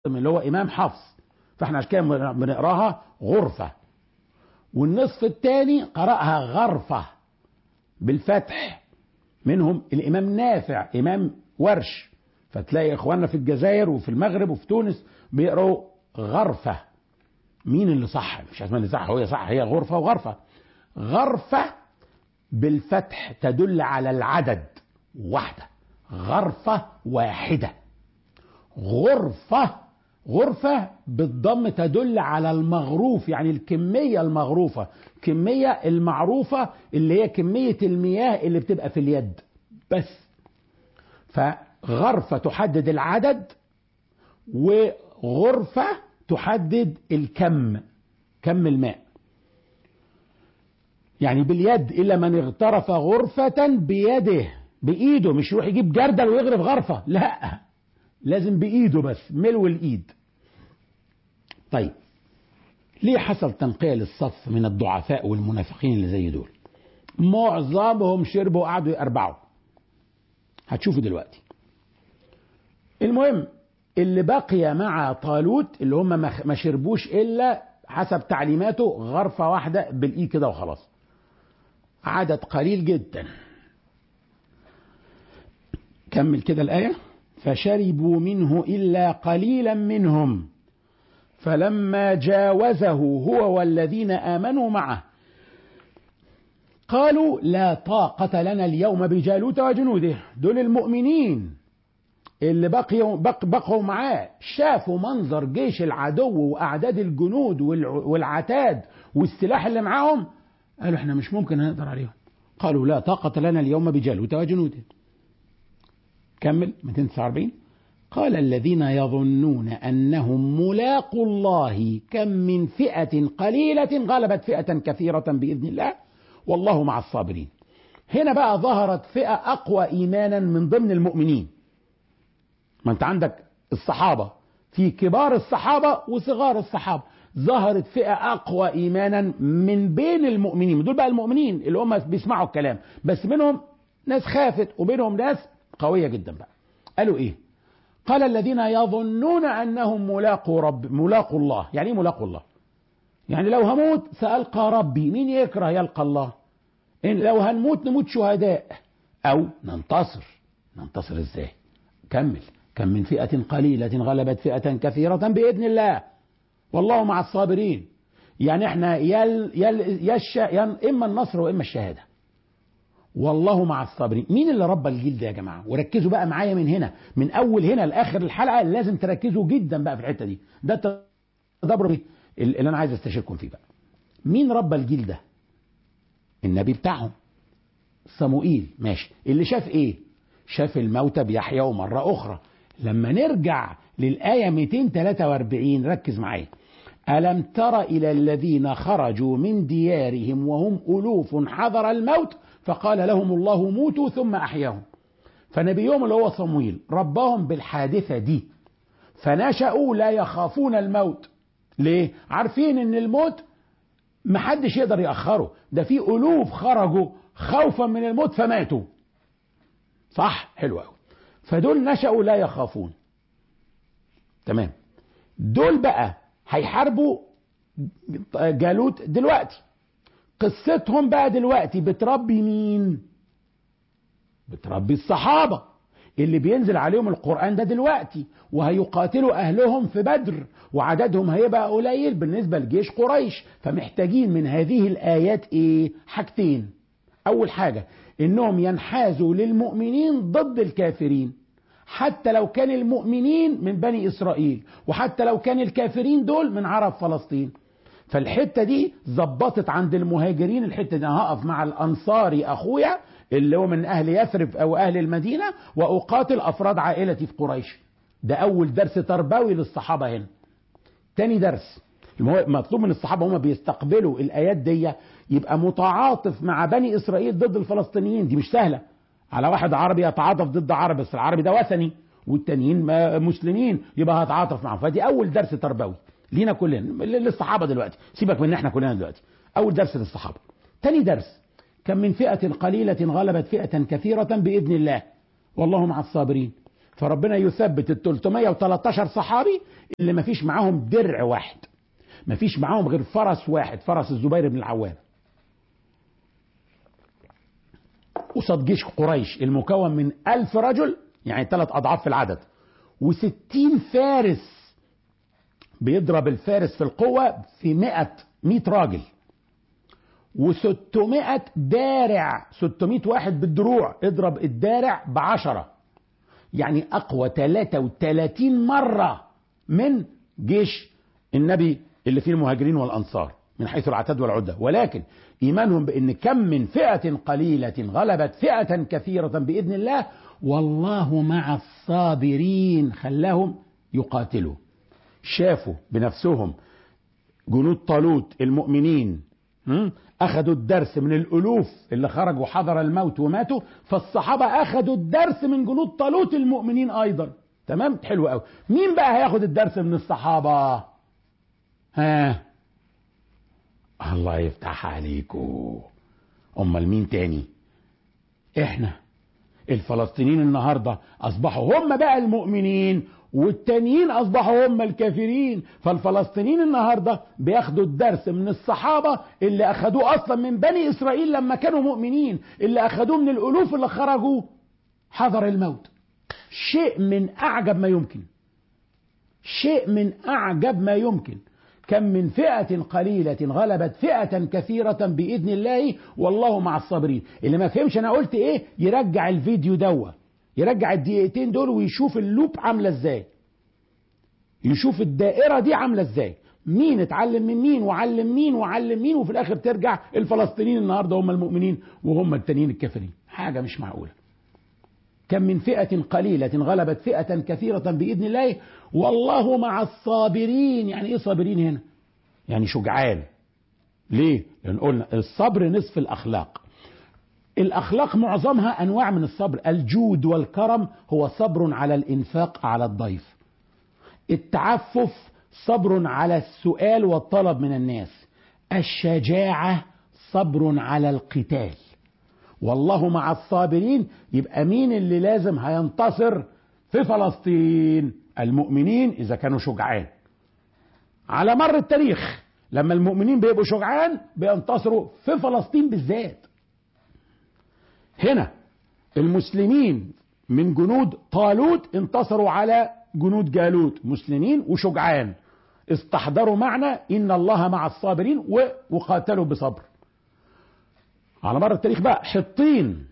اللي هو إمام حفص فاحنا عشان كده بنقراها غرفة والنصف الثاني قرأها غرفة بالفتح منهم الإمام نافع إمام ورش فتلاقي إخواننا في الجزائر وفي المغرب وفي تونس بيقروا غرفة مين اللي صح مش عارف اللي صح هو صح هي غرفة وغرفة غرفة بالفتح تدل على العدد واحدة غرفة واحدة غرفة غرفة بالضم تدل على المغروف يعني الكمية المغروفة كمية المعروفة اللي هي كمية المياه اللي بتبقى في اليد بس فغرفة تحدد العدد وغرفة تحدد الكم كم الماء يعني باليد إلا من اغترف غرفة بيده بإيده مش يروح يجيب جردل ويغرف غرفة لا لازم بإيده بس ملو الإيد طيب ليه حصل تنقية للصف من الضعفاء والمنافقين اللي زي دول معظمهم شربوا وقعدوا يقربعوا هتشوفوا دلوقتي المهم اللي بقي مع طالوت اللي هم ما شربوش الا حسب تعليماته غرفه واحده بالايد كده وخلاص عدد قليل جدا كمل كده الايه فشربوا منه الا قليلا منهم فلما جاوزه هو والذين امنوا معه قالوا لا طاقة لنا اليوم بجالوت وجنوده دول المؤمنين اللي بقيوا بق بقوا معاه شافوا منظر جيش العدو واعداد الجنود والعتاد والسلاح اللي معاهم قالوا احنا مش ممكن نقدر عليهم قالوا لا طاقة لنا اليوم بجالوت وجنوده كمل 249 قال الذين يظنون انهم ملاقوا الله كم من فئة قليلة غلبت فئة كثيرة بإذن الله والله مع الصابرين هنا بقى ظهرت فئة أقوى إيمانا من ضمن المؤمنين ما أنت عندك الصحابة في كبار الصحابة وصغار الصحابة ظهرت فئة أقوى إيمانا من بين المؤمنين دول بقى المؤمنين اللي هم بيسمعوا الكلام بس منهم ناس خافت وبينهم ناس قوية جدا بقى قالوا إيه قال الذين يظنون أنهم ملاقوا رب ملاقوا الله يعني إيه ملاقوا الله يعني لو هموت سألقى ربي مين يكره يلقى الله إن لو هنموت نموت شهداء أو ننتصر ننتصر إزاي كمل كم من فئة قليلة غلبت فئة كثيرة بإذن الله والله مع الصابرين يعني احنا يل يل يش يل إما النصر وإما الشهادة والله مع الصابرين مين اللي ربى الجيل ده يا جماعة وركزوا بقى معايا من هنا من أول هنا لآخر الحلقة لازم تركزوا جدا بقى في الحتة دي ده التدبر اللي أنا عايز استشيركم فيه بقى مين ربى الجيل ده النبي بتاعهم صموئيل ماشي اللي شاف ايه شاف الموتى بيحيوا مرة أخرى لما نرجع للآية 243 ركز معايا ألم تر إلى الذين خرجوا من ديارهم وهم ألوف حذر الموت فقال لهم الله موتوا ثم أحياهم فنبيهم اللي هو صمويل رباهم بالحادثة دي فنشأوا لا يخافون الموت ليه؟ عارفين ان الموت محدش يقدر يأخره ده في ألوف خرجوا خوفا من الموت فماتوا صح حلو قوي فدول نشأوا لا يخافون تمام دول بقى هيحاربوا جالوت دلوقتي قصتهم بقى دلوقتي بتربي مين بتربي الصحابة اللي بينزل عليهم القرآن ده دلوقتي وهيقاتلوا أهلهم في بدر وعددهم هيبقى قليل بالنسبة لجيش قريش فمحتاجين من هذه الآيات إيه حاجتين أول حاجة إنهم ينحازوا للمؤمنين ضد الكافرين حتى لو كان المؤمنين من بني إسرائيل وحتى لو كان الكافرين دول من عرب فلسطين فالحتة دي ظبطت عند المهاجرين الحتة دي أنا هقف مع الأنصاري أخويا اللي هو من أهل يثرب أو أهل المدينة وأقاتل أفراد عائلتي في قريش ده أول درس تربوي للصحابة هنا تاني درس مطلوب من الصحابة هم بيستقبلوا الآيات دي يبقى متعاطف مع بني إسرائيل ضد الفلسطينيين دي مش سهلة على واحد عربي يتعاطف ضد عربي بس العربي ده وثني والتانيين مسلمين يبقى هتعاطف معهم فدي أول درس تربوي لينا كلنا للصحابة دلوقتي سيبك من احنا كلنا دلوقتي أول درس للصحابة تاني درس كم من فئة قليلة غلبت فئة كثيرة بإذن الله والله مع الصابرين فربنا يثبت ال 313 صحابي اللي ما فيش معاهم درع واحد ما فيش معاهم غير فرس واحد فرس الزبير بن العوام قصاد جيش قريش المكون من ألف رجل يعني ثلاث أضعاف في العدد وستين فارس بيضرب الفارس في القوة في مئة مئة راجل وستمائة دارع ستمائة واحد بالدروع اضرب الدارع بعشرة يعني أقوى 33 مرة من جيش النبي اللي فيه المهاجرين والأنصار من حيث العتاد والعدة ولكن إيمانهم بأن كم من فئة قليلة غلبت فئة كثيرة بإذن الله والله مع الصابرين خلاهم يقاتلوا شافوا بنفسهم جنود طالوت المؤمنين أخذوا الدرس من الألوف اللي خرجوا حضر الموت وماتوا فالصحابة أخذوا الدرس من جنود طالوت المؤمنين أيضا تمام حلو قوي مين بقى هياخد الدرس من الصحابة ها الله يفتح عليكم امال مين تاني احنا الفلسطينيين النهارده اصبحوا هم بقى المؤمنين والتانيين اصبحوا هم الكافرين فالفلسطينيين النهارده بياخدوا الدرس من الصحابه اللي اخدوه اصلا من بني اسرائيل لما كانوا مؤمنين اللي اخدوه من الالوف اللي خرجوا حضر الموت شيء من اعجب ما يمكن شيء من اعجب ما يمكن كم من فئة قليلة غلبت فئة كثيرة بإذن الله والله مع الصابرين اللي ما فهمش أنا قلت إيه يرجع الفيديو دوا يرجع الدقيقتين دول ويشوف اللوب عاملة إزاي يشوف الدائرة دي عاملة إزاي مين اتعلم من مين وعلم مين وعلم مين وفي الآخر ترجع الفلسطينيين النهاردة هم المؤمنين وهم التانيين الكافرين حاجة مش معقولة كم من فئة قليلة غلبت فئة كثيرة بإذن الله والله مع الصابرين يعني إيه صابرين هنا يعني شجعان ليه لأن قلنا الصبر نصف الأخلاق الأخلاق معظمها أنواع من الصبر الجود والكرم هو صبر على الإنفاق على الضيف التعفف صبر على السؤال والطلب من الناس الشجاعة صبر على القتال والله مع الصابرين يبقى مين اللي لازم هينتصر في فلسطين المؤمنين اذا كانوا شجعان على مر التاريخ لما المؤمنين بيبقوا شجعان بينتصروا في فلسطين بالذات هنا المسلمين من جنود طالوت انتصروا على جنود جالوت مسلمين وشجعان استحضروا معنى ان الله مع الصابرين وقاتلوا بصبر على مر التاريخ بقى حطين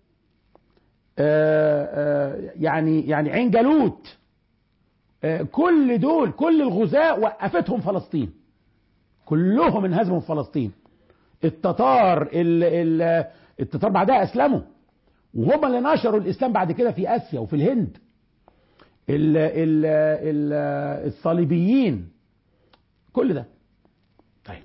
آآ آآ يعني يعني عين جالوت كل دول كل الغزاة وقفتهم فلسطين كلهم انهزموا في فلسطين التتار ال ال التتار بعدها اسلموا وهم اللي نشروا الاسلام بعد كده في اسيا وفي الهند ال ال ال الصليبيين كل ده طيب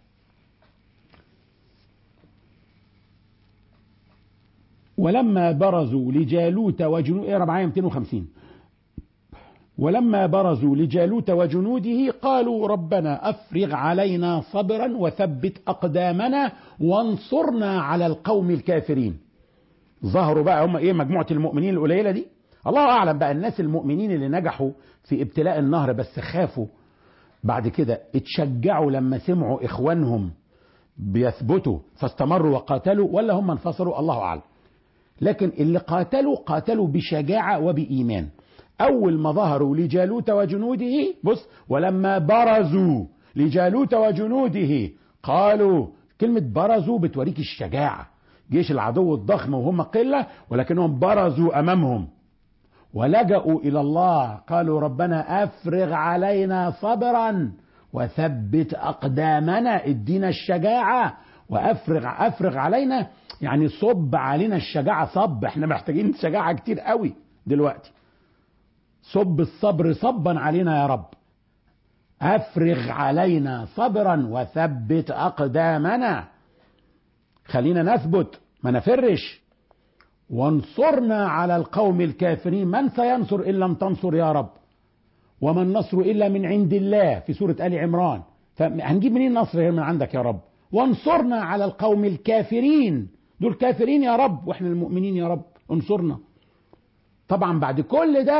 ولما برزوا لجالوت وجنود اقرا معايا 250 ولما برزوا لجالوت وجنوده قالوا ربنا افرغ علينا صبرا وثبت اقدامنا وانصرنا على القوم الكافرين ظهروا بقى هم ايه مجموعه المؤمنين القليله دي الله اعلم بقى الناس المؤمنين اللي نجحوا في ابتلاء النهر بس خافوا بعد كده اتشجعوا لما سمعوا اخوانهم بيثبتوا فاستمروا وقاتلوا ولا هم انفصلوا الله اعلم لكن اللي قاتلوا قاتلوا بشجاعه وبايمان أول ما ظهروا لجالوت وجنوده بص ولما برزوا لجالوت وجنوده قالوا كلمة برزوا بتوريك الشجاعة جيش العدو الضخم وهم قلة ولكنهم برزوا أمامهم ولجأوا إلى الله قالوا ربنا أفرغ علينا صبرا وثبت أقدامنا ادينا الشجاعة وأفرغ أفرغ علينا يعني صب علينا الشجاعة صب احنا محتاجين شجاعة كتير قوي دلوقتي صب الصبر صبا علينا يا رب افرغ علينا صبرا وثبت اقدامنا خلينا نثبت ما نفرش وانصرنا على القوم الكافرين من سينصر ان لم تنصر يا رب وما النصر الا من عند الله في سوره ال عمران فهنجيب منين النصر من عندك يا رب وانصرنا على القوم الكافرين دول كافرين يا رب واحنا المؤمنين يا رب انصرنا طبعا بعد كل ده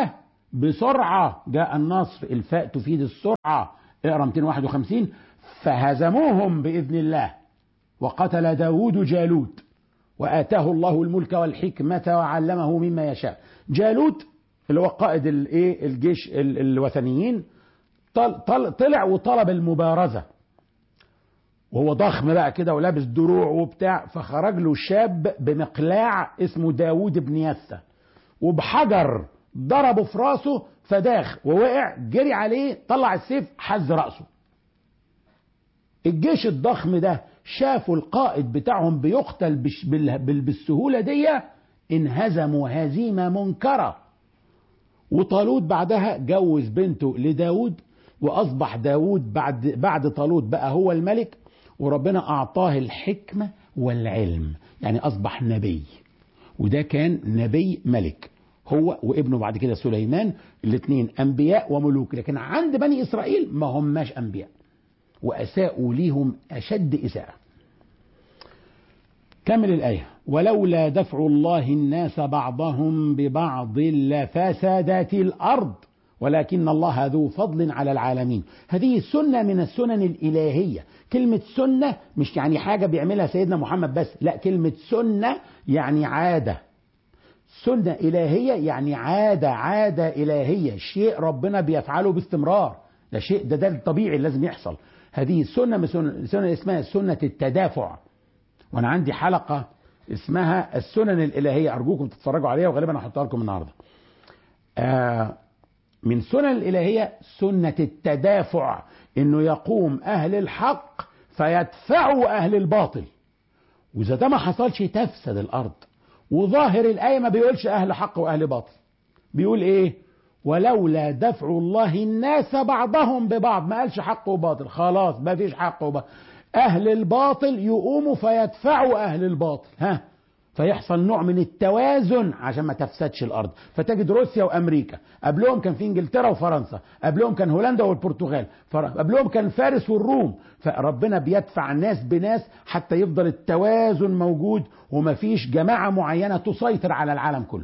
بسرعة جاء النصر الفاء تفيد السرعة اقرأ 251 فهزموهم بإذن الله وقتل داود جالوت وآتاه الله الملك والحكمة وعلمه مما يشاء جالوت اللي هو قائد الايه الجيش الوثنيين طل طلع وطلب المبارزة وهو ضخم بقى كده ولابس دروع وبتاع فخرج له شاب بمقلاع اسمه داود بن يسة وبحجر ضربه في راسه فداخ ووقع جري عليه طلع السيف حز رأسه الجيش الضخم ده شافوا القائد بتاعهم بيقتل بالسهولة دي انهزموا هزيمة منكرة وطالوت بعدها جوز بنته لداود وأصبح داود بعد, بعد طالوت بقى هو الملك وربنا أعطاه الحكمة والعلم يعني أصبح نبي وده كان نبي ملك هو وابنه بعد كده سليمان الاثنين أنبياء وملوك لكن عند بني إسرائيل ما هماش أنبياء وأساءوا ليهم أشد إساءة كمل الآية ولولا دفع الله الناس بعضهم ببعض لفسدت الأرض ولكن الله ذو فضل على العالمين هذه سنة من السنن الإلهية كلمة سنة مش يعني حاجة بيعملها سيدنا محمد بس لا كلمة سنة يعني عادة سنة إلهية يعني عادة عادة إلهية شيء ربنا بيفعله باستمرار ده شيء ده ده الطبيعي اللي لازم يحصل هذه سنة من سنة, سنة اسمها سنة التدافع وأنا عندي حلقة اسمها السنن الإلهية أرجوكم تتفرجوا عليها وغالبا هحطها لكم النهاردة آه من سنن الإلهية سنة التدافع إنه يقوم أهل الحق فيدفعوا أهل الباطل وإذا ده ما حصلش تفسد الأرض وظاهر الآية ما بيقولش أهل حق وأهل باطل بيقول إيه ولولا دفع الله الناس بعضهم ببعض ما قالش حق وباطل خلاص ما فيش حق وباطل أهل الباطل يقوموا فيدفعوا أهل الباطل ها فيحصل نوع من التوازن عشان ما تفسدش الارض فتجد روسيا وامريكا قبلهم كان في انجلترا وفرنسا قبلهم كان هولندا والبرتغال قبلهم كان فارس والروم فربنا بيدفع ناس بناس حتى يفضل التوازن موجود ومفيش جماعة معينة تسيطر على العالم كله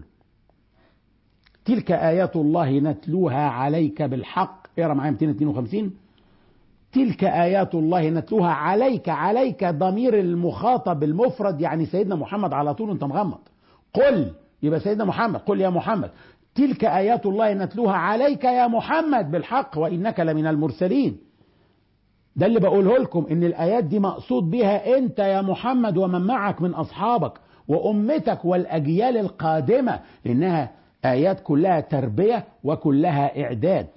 تلك آيات الله نتلوها عليك بالحق اقرا معايا 252 تلك آيات الله نتلوها عليك عليك ضمير المخاطب المفرد يعني سيدنا محمد على طول انت مغمض قل يبقى سيدنا محمد قل يا محمد تلك آيات الله نتلوها عليك يا محمد بالحق وإنك لمن المرسلين ده اللي بقوله لكم ان الآيات دي مقصود بها انت يا محمد ومن معك من أصحابك وأمتك والأجيال القادمة لأنها آيات كلها تربية وكلها إعداد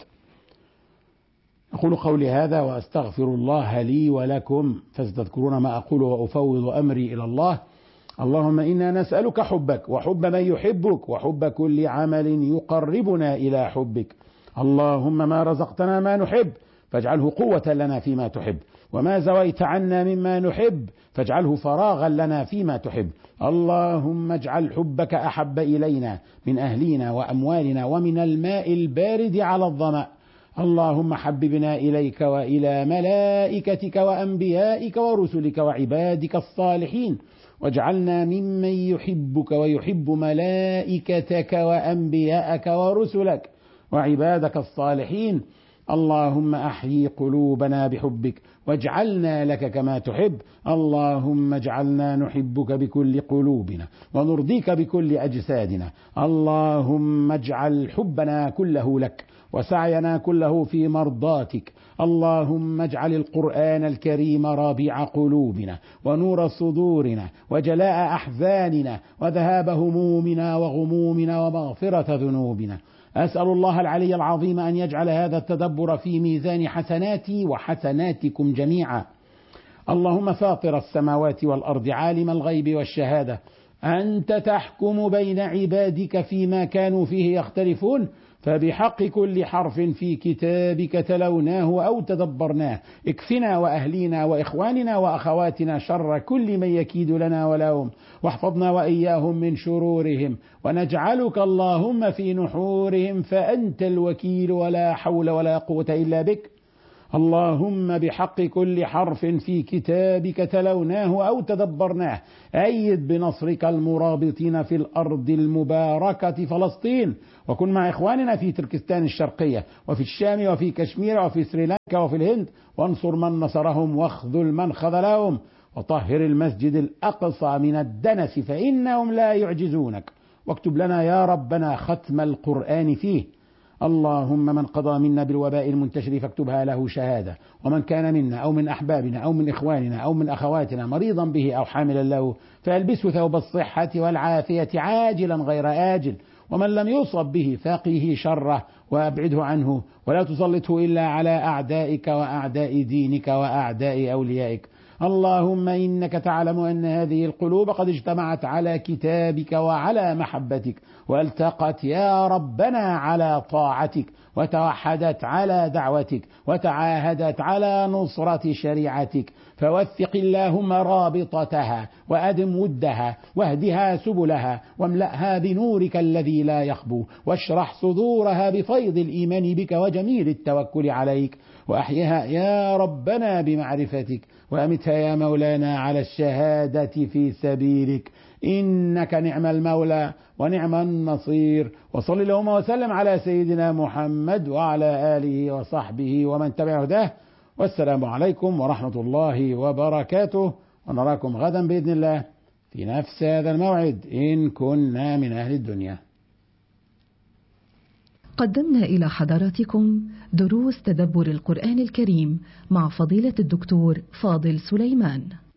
أقول قولي هذا وأستغفر الله لي ولكم فستذكرون ما أقول وأفوض أمري إلى الله اللهم إنا نسألك حبك وحب من يحبك وحب كل عمل يقربنا إلى حبك اللهم ما رزقتنا ما نحب فاجعله قوة لنا فيما تحب وما زويت عنا مما نحب فاجعله فراغا لنا فيما تحب اللهم اجعل حبك أحب إلينا من أهلنا وأموالنا ومن الماء البارد على الظمأ اللهم حببنا إليك وإلى ملائكتك وأنبيائك ورسلك وعبادك الصالحين واجعلنا ممن يحبك ويحب ملائكتك وأنبياءك ورسلك وعبادك الصالحين اللهم احيي قلوبنا بحبك واجعلنا لك كما تحب اللهم اجعلنا نحبك بكل قلوبنا ونرضيك بكل اجسادنا اللهم اجعل حبنا كله لك وسعينا كله في مرضاتك اللهم اجعل القران الكريم ربيع قلوبنا ونور صدورنا وجلاء احزاننا وذهاب همومنا وغمومنا ومغفره ذنوبنا أسأل الله العلي العظيم أن يجعل هذا التدبر في ميزان حسناتي وحسناتكم جميعا اللهم فاطر السماوات والأرض عالم الغيب والشهادة أنت تحكم بين عبادك فيما كانوا فيه يختلفون فبحق كل حرف في كتابك تلوناه أو تدبرناه اكفنا وأهلينا وإخواننا وأخواتنا شر كل من يكيد لنا ولهم واحفظنا وإياهم من شرورهم ونجعلك اللهم في نحورهم فأنت الوكيل ولا حول ولا قوة إلا بك اللهم بحق كل حرف في كتابك تلوناه أو تدبرناه أيد بنصرك المرابطين في الأرض المباركة فلسطين وكن مع إخواننا في تركستان الشرقية وفي الشام وفي كشمير وفي سريلانكا وفي الهند وانصر من نصرهم واخذل من خذلهم وطهر المسجد الأقصى من الدنس فإنهم لا يعجزونك واكتب لنا يا ربنا ختم القرآن فيه اللهم من قضى منا بالوباء المنتشر فاكتبها له شهادة ومن كان منا أو من أحبابنا أو من إخواننا أو من أخواتنا مريضا به أو حاملا له فألبسه ثوب الصحة والعافية عاجلا غير آجل ومن لم يصب به فقه شره وابعده عنه ولا تسلطه الا على اعدائك واعداء دينك واعداء اوليائك اللهم انك تعلم ان هذه القلوب قد اجتمعت على كتابك وعلى محبتك والتقت يا ربنا على طاعتك وتوحدت على دعوتك وتعاهدت على نصره شريعتك فوثق اللهم رابطتها وادم ودها واهدها سبلها واملاها بنورك الذي لا يخبو واشرح صدورها بفيض الايمان بك وجميل التوكل عليك واحيها يا ربنا بمعرفتك وامتها يا مولانا على الشهاده في سبيلك انك نعم المولى ونعم النصير وصل اللهم وسلم على سيدنا محمد وعلى اله وصحبه ومن تبع هداه والسلام عليكم ورحمه الله وبركاته ونراكم غدا باذن الله في نفس هذا الموعد ان كنا من اهل الدنيا قدمنا إلى حضراتكم دروس تدبر القرآن الكريم مع فضيلة الدكتور فاضل سليمان